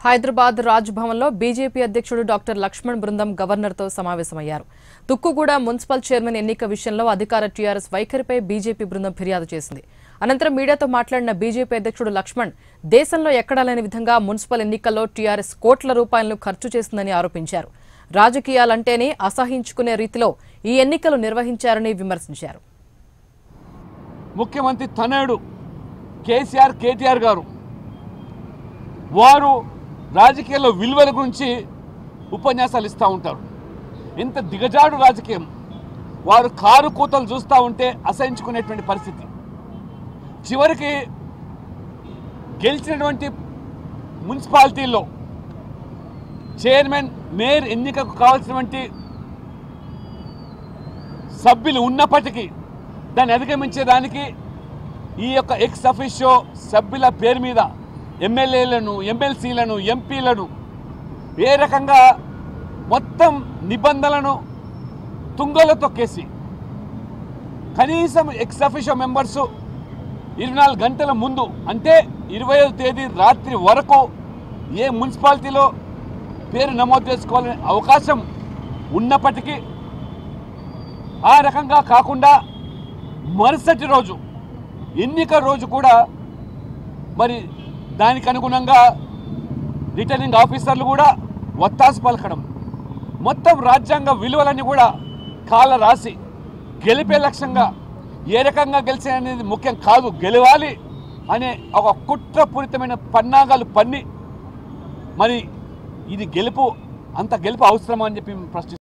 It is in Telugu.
హైదరాబాద్ రాజ్ భవన్లో బీజేపీ అధ్యక్షుడు డాక్టర్ లక్ష్మణ్ బృందం గవర్నర్తో సమావేశమయ్యారు తుక్కుగూడ మున్సిపల్ చైర్మన్ ఎన్నిక విషయంలో అధికార టీఆర్ఎస్ వైఖరిపై బీజేపీ బృందం ఫిర్యాదు చేసింది అనంతరం మీడియాతో మాట్లాడిన బీజేపీ అధ్యక్షుడు లక్ష్మణ్ దేశంలో ఎక్కడా లేని విధంగా మున్సిపల్ ఎన్నికల్లో టీఆర్ఎస్ కోట్ల రూపాయలను ఖర్చు చేసిందని ఆరోపించారు రాజకీయాలంటేనే అసహించుకునే రీతిలో ఈ ఎన్నికలు నిర్వహించారని విమర్శించారు ముఖ్యమంత్రి తనయుడు కేసీఆర్ కేటీఆర్ గారు వారు రాజకీయాల్లో విలువల గురించి ఉపన్యాసాలు ఇస్తూ ఉంటారు ఇంత దిగజాడు రాజకీయం వారు కారు కూతలు చూస్తూ ఉంటే అసహించుకునేటువంటి పరిస్థితి చివరికి గెలిచినటువంటి మున్సిపాలిటీల్లో చైర్మన్ మేయర్ ఎన్నికకు కావాల్సినటువంటి సభ్యులు ఉన్నప్పటికీ దాన్ని అధిగమించేదానికి ఈ యొక్క ఎక్స్ అఫీషియో సభ్యుల పేరు మీద ఎమ్మెల్యేలను ఎమ్మెల్సీలను ఎంపీలను ఏ రకంగా మొత్తం నిబంధనలను తుంగలో తొక్కేసి కనీసం ఎక్స్ అఫీషియో మెంబర్సు ఇరవై నాలుగు గంటల ముందు అంటే ఇరవై తేదీ రాత్రి వరకు ఏ మున్సిపాలిటీలో పేరు నమోదు చేసుకోవాలనే అవకాశం ఉన్నప్పటికీ ఆ రకంగా కాకుండా మరుసటి రోజు ఎన్నిక రోజు కూడా మరి దానికి అనుగుణంగా రిటర్నింగ్ ఆఫీసర్లు కూడా ఒత్తాసు పలకడం మొత్తం రాజ్యాంగ విలువలన్నీ కూడా కాల రాసి గెలిపే లక్ష్యంగా ఏ రకంగా గెలిచే అనేది ముఖ్యం కాదు గెలవాలి అనే ఒక కుట్రపూరితమైన పన్నాగాలు పన్ని మరి ఇది గెలుపు అంత గెలుపు అవసరమా అని చెప్పి ప్రశ్నిస్తున్నాం